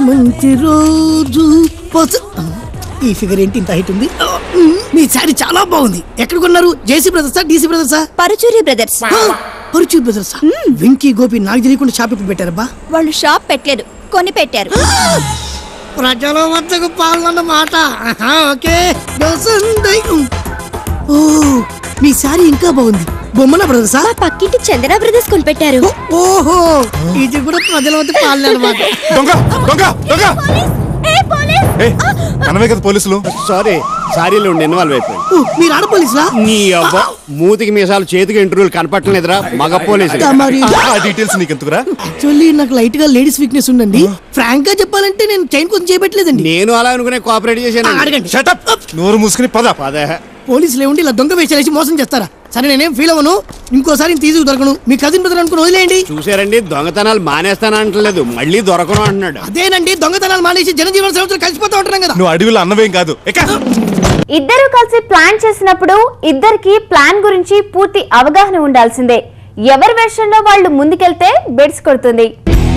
మంచి రోజు పోత- ఈ ఫిగర్ ఏంటి ఇంత హైట్ ఉంది మీ శారీ చాలా బాగుంది ఎక్కడ కొన్నారు జేసీ బ్రదర్సా డీసీ బ్రదర్సా పరుచూరి బ్రదర్స్ పరుచూర్ బ్రదర్సా వెంకీ గోపి నాకు తెలియకుండా షాప్ ఇప్పుడు పెట్టారబ్బా వాళ్ళు షాప్ పెట్టలేదు కొని పెట్టారు ప్రజల వద్దకు పాలన్న మాట ఆహా, ఓకే దోసందై. ఓ మీ శారీ ఇంకా బాగుంది బొమ్మల బ్రదర్సా మా పక్కింటి చందన బ్రదర్స్ కొని పెట్టారు ఓ- ఓహో ఇది కూడా ప్రజల వద్ద పాలన అనమాట దొంగ దొంగ దొంగ ఏ, మనమే కదా పోలీసులు సారీ సారీలో ఉండి ఇన్వాల్వ్ అయిపోయింది ఓ, మీరు ఆడ పోలీసులా నీ అవ్వ మూతికి మీసాలు చేతికి ఇంటర్వ్యూలు కనపట్టలేదురా మగ పోలీసు మరి ఆ డీటెయిల్స్ నీకు ఎందుకురా యాక్చువల్లీ నాకు లైట్ గా లేడీస్ వీక్నెస్ ఉందండి ఫ్రాంక్ గా చెప్పాలంటే నేను చైన్ కొంచెం చేయబెట్టలేదండి నేను అలా అనుకునే కోఆపరేట్ చేశాను అడగండి షటప్ నోరు మూసుకుని పద పదే పోలీసులు ఏముండి ఇలా దొంగ వేషాలేసి మోసం చేస్తారా సరే నేనేం ఫీల్ అవ్వను ఇంకోసారి తీసుకు దొరకను మీ కజిన్ బ్రదర్ అనుకుని వదిలేయండి చూసారండి దొంగతనాలు మానేస్తానంటలేదు మళ్ళీ దొరకను అంటున్నాడు అదేనండి దొంగతనాలు మానేసి జనజీవన సంవత్సరం కలిసిపోతా ఉంటున్నాం కదా నువ్వు అడవిలో అన్నవేం కాదు ఎక్క ఇద్దరు కలిసి ప్లాన్ చేసినప్పుడు ఇద్దరికి ప్లాన్ గురించి పూర్తి అవగాహన ఉండాల్సిందే ఎవరి వెర్షన్లో వాళ్ళు ముందుకెళ్తే బెడ్స్ కొడుతుంది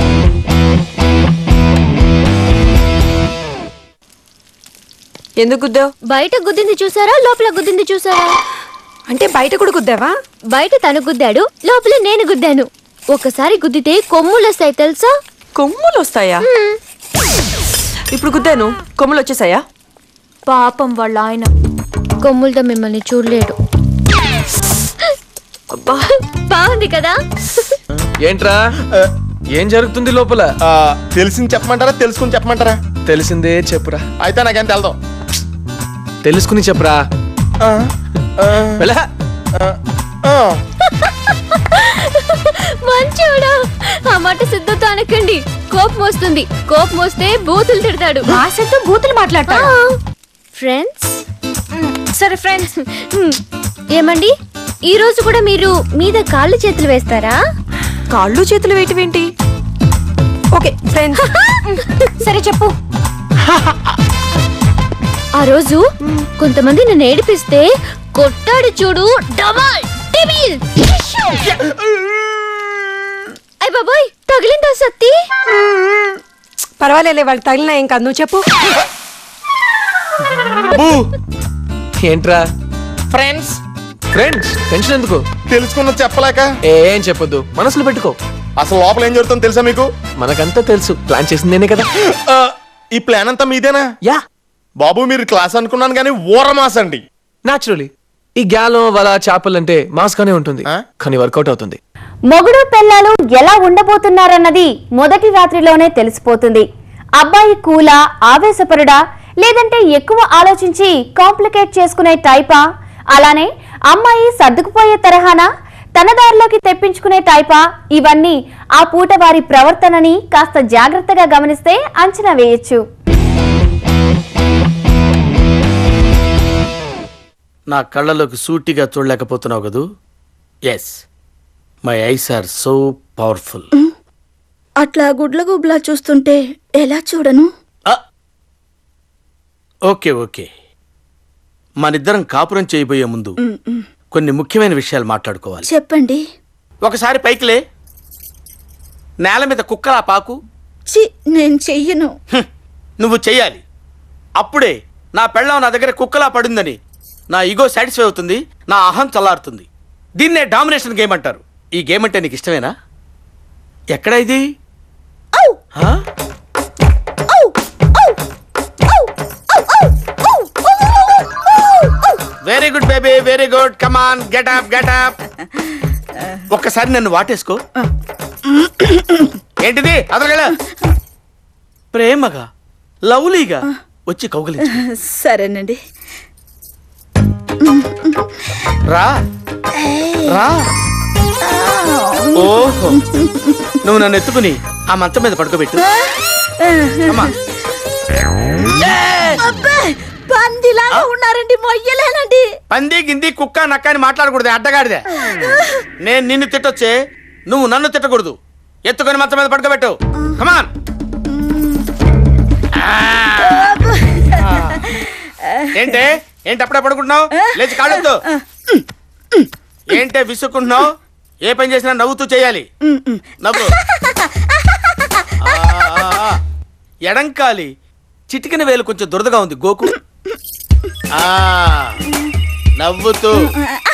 ఎందుకు గుద్దావు బయట గుద్దింది చూసారా లోపల గుద్దింది చూసారా అంటే బయట కూడా గుద్దావా బయట తను గుద్దాడు లోపల నేను గుద్దాను ఒకసారి గుద్దితే కొమ్ములు వస్తాయి తెలుసా కొమ్ములు వస్తాయా ఇప్పుడు గుద్దాను కొమ్ములు వచ్చేసాయా పాపం వాళ్ళ ఆయన కొమ్ములతో మిమ్మల్ని చూడలేడు అబ్బా బాగుంది కదా ఏంట్రా ఏం జరుగుతుంది లోపల తెలిసింది చెప్పమంటారా తెలుసుకుని చెప్పమంటారా తెలిసిందే చెప్పురా అయితే నాకేం తెలదాం తెలుసుకుని చెప్పురా వెళ్ళ. మంచోడా ఆ మాట సిద్ధతో అనకండి కోపం వస్తుంది కోపం వస్తే బూతులు తిడతాడు ఆ సిద్ధు బూతులు మాట్లాడతాడు ఫ్రెండ్స్ సరే ఫ్రెండ్స్ ఏమండి ఈ రోజు కూడా మీరు మీద కాళ్ళు చేతులు వేస్తారా కాళ్ళు చేతులు వేయటమేంటి ఓకే ఫ్రెండ్స్ సరే చెప్పు ఆ రోజు కొంతమంది నన్ను ఏడిపిస్తే కొట్టాడు చూడు డబల్ డబిల్ అయ్ బాబాయ్ తగిలిందా సత్తి పర్వాలేలే వాళ్ళు తగిలినా ఏం కాదు నువ్వు చెప్పు ఏంట్రా ఫ్రెండ్స్ ఫ్రెండ్స్ టెన్షన్ ఎందుకు తెలుసుకున్న చెప్పలేక ఏం చెప్పొద్దు మనసులో పెట్టుకో అసలు లోపల ఏం జరుగుతుందో తెలుసా మీకు మనకంతా తెలుసు ప్లాన్ చేసింది నేనే కదా ఆ, ఈ ప్లాన్ అంతా మీదేనా యా బాబు మీరు క్లాస్ అనుకున్నాను కానీ ఊరమాస్ అండి నాచురలీ ఈ గ్యాలం వల చేపలు అంటే మాస్ గానే ఉంటుంది ఆ? కానీ వర్కౌట్ అవుతుంది మొగుడు పెళ్ళాలు ఎలా ఉండబోతున్నారన్నది మొదటి రాత్రిలోనే తెలిసిపోతుంది అబ్బాయి కూలా ఆవేశపరుడా లేదంటే ఎక్కువ ఆలోచించి కాంప్లికేట్ చేసుకునే టైపా అలానే అమ్మాయి సర్దుకుపోయే తరహానా తన దారిలోకి తెప్పించుకునే టైపా ఇవన్నీ ఆ పూట వారి ప్రవర్తనని కాస్త జాగ్రత్తగా గమనిస్తే అంచనా వేయొచ్చు నా కళ్ళలోకి సూటిగా చూడలేకపోతున్నావు కదూ yes my eyes are so powerful అట్లా గుడ్ల గుబ్లా చూస్తుంటే ఎలా చూడను ఓకే ఓకే మనిద్దరం కాపురం చేయబోయే ముందు కొన్ని ముఖ్యమైన విషయాలు మాట్లాడుకోవాలి చెప్పండి ఒకసారి పైకిలే నేల మీద కుక్కలా పాకు చి నేను చెయ్యను హ్మ్, నువ్వు చెయ్యాలి అప్పుడే నా పెళ్ళం నా దగ్గర కుక్కలా పడిందని నా ఈగో సాటిస్ఫై అవుతుంది నా అహం చల్లారుతుంది దీన్నే డామినేషన్ గేమ్ అంటారు ఈ గేమ్ అంటే నీకు ఇష్టమేనా ఎక్కడ ఇది హా? Very good baby very good come on get up get up ఒక్కసారి నన్ను వాటేసుకో ఏంటిది అదరగల ప్రేమగా లవ్లీగా వచ్చి కౌగలించు సరేనండి రా రా ఓహో నువ్వు నన్ను ఎత్తుకుని ఆ మంచం మీద పడుకోబెట్టు అమ్మా పందిలాగా ఉన్నారండి మొయ్యలేనండి పంది గింది కుక్క నక్క అని మాట్లాడకూడదు అడ్డగాడిదే నేను నిన్ను తిట్టొచ్చే నువ్వు నన్ను తిట్టకూడదు ఎత్తుకొని మంచం మీద పడుకోబెట్టు కమాన్ ఏంటే ఏంటి అప్పుడే పడుకుంటున్నావు లేచి కాళ్ళొద్దు ఏంటే విసుక్కుంటున్నావు ఏ పని చేసినా నవ్వుతూ చేయాలి నవ్వు ఆ, ఆ, ఆ. ఎడంకాలి చిటికిన వేలు కొంచెం దురదగా ఉంది గోకు ఆ నవ్వుతూ